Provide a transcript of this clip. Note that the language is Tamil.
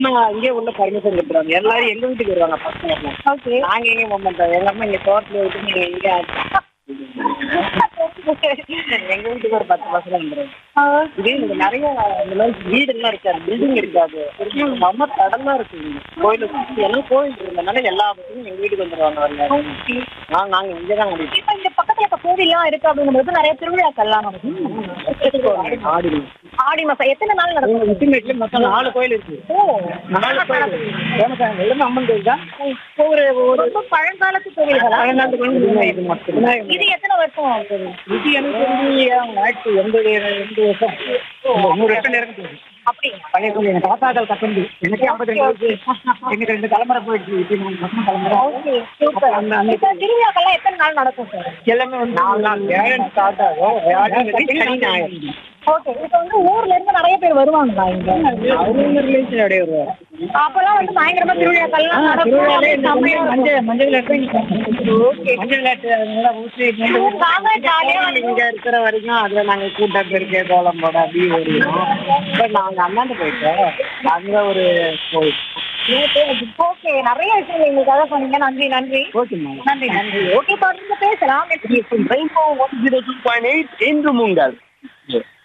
அம்மா இங்கே உள்ள பர்மிஷன் கொடுத்துருவாங்க எல்லாரும் எங்க வீட்டுக்கு வருவாங்க பசங்க எல்லாம். ஓகே நாங்க எங்க போக மாட்டோம் எங்க அம்மா இங்க தோட்டத்துல விட்டு நீங்க எங்க எங்க வீட்டுக்கு ஒரு பத்து பசங்க வந்துருவாங்க இதே இங்க நிறைய இந்த மாதிரி வீடுலாம் இருக்காது பில்டிங் இருக்காது நம்ம தடம்லாம் இருக்கு இங்க. கோயிலை சுத்தி எல்லாம் கோயில் இருந்தனால எல்லா பசங்களும் எங்க வீட்டுக்கு வந்துருவாங்க வரல நாங்க நாங்க இங்கே தான் முடியும் இப்ப இந்த பக்கத்துல இப்ப கோவில்லாம் இருக்கு அப்படிங்கும்போது நிறைய திருவிழாக்கள்லாம் நடக்கும் ஆடி ஆடி மாசம் எத்தனை நாள் நடக்கும் உத்திமேட்ல மொத்தம் நாலு கோயில் இருக்கு ஓ நாலு கோயில் ஃபேமஸ் எல்லாமே அம்மன் கோயில் தான் ஒரு ஒரு ரொம்ப பழங்காலத்து கோவில்களா பழங்காலத்து கோயில் இது மட்டும் இது எத்தனை வருஷம் ஆகுது? இது எனக்கு தெரிஞ்சு ஆயிரத்தி எண்பது எண்பது வருஷம் இந்த நூறு வருஷம் நேரம் போகுது அப்படிங்களா பழைய கோயில் எங்க தாத்தாக்கள் கட்டந்து எனக்கு ஐம்பத்தி ரெண்டு வயசு எங்க ரெண்டு தலைமுறை போயிடுச்சு இப்போ நாங்க பசங்க தலைமுறை ஓகே சூப்பர் அந்த- அந்த- இப்ப திருவிழாக்கள்லாம் எத்தனை நாள் நடக்கும் சார் எல்லாமே வந்து நாலு நாள் வியாழன் ஸ்டார்ட் ஆகும் வியாழன் சனி ஞாயிறு ஓகே இப்ப வந்து ஊர்ல இருந்து நிறைய பேர் வருவாங்களா இங்க அவங்க ரிலேஷன் அப்படியே வருவாங்க அப்பெல்லாம் வந்து பயங்கரமா திருவிழாக்கள்லாம் திருவிழாலே இந்த நடக்கும் மஞ்சள் மஞ்சள் மஞ்சள் விளையாட்டு ஓகே மஞ்சள் விளையாட்டு அதனால ஊசி நாங்க ஜாலியா இங்க இருக்கிற வரைக்கும் அதுல நாங்க கூட்டம் பெருக்க கோலம் போட அப்படி வருவோம் இப்ப நாங்க அண்ணாந்து போயிட்டோம் அங்க ஒரு கோயில் ஓகே நிறைய விஷயங்கள் எங்களுக்காக சொன்னீங்க நன்றி நன்றி ஓகே மேம் நன்றி நன்றி ஓகே தொடர்ந்து பேசலாம் rainbow one zero two point eight என்று உங்கள்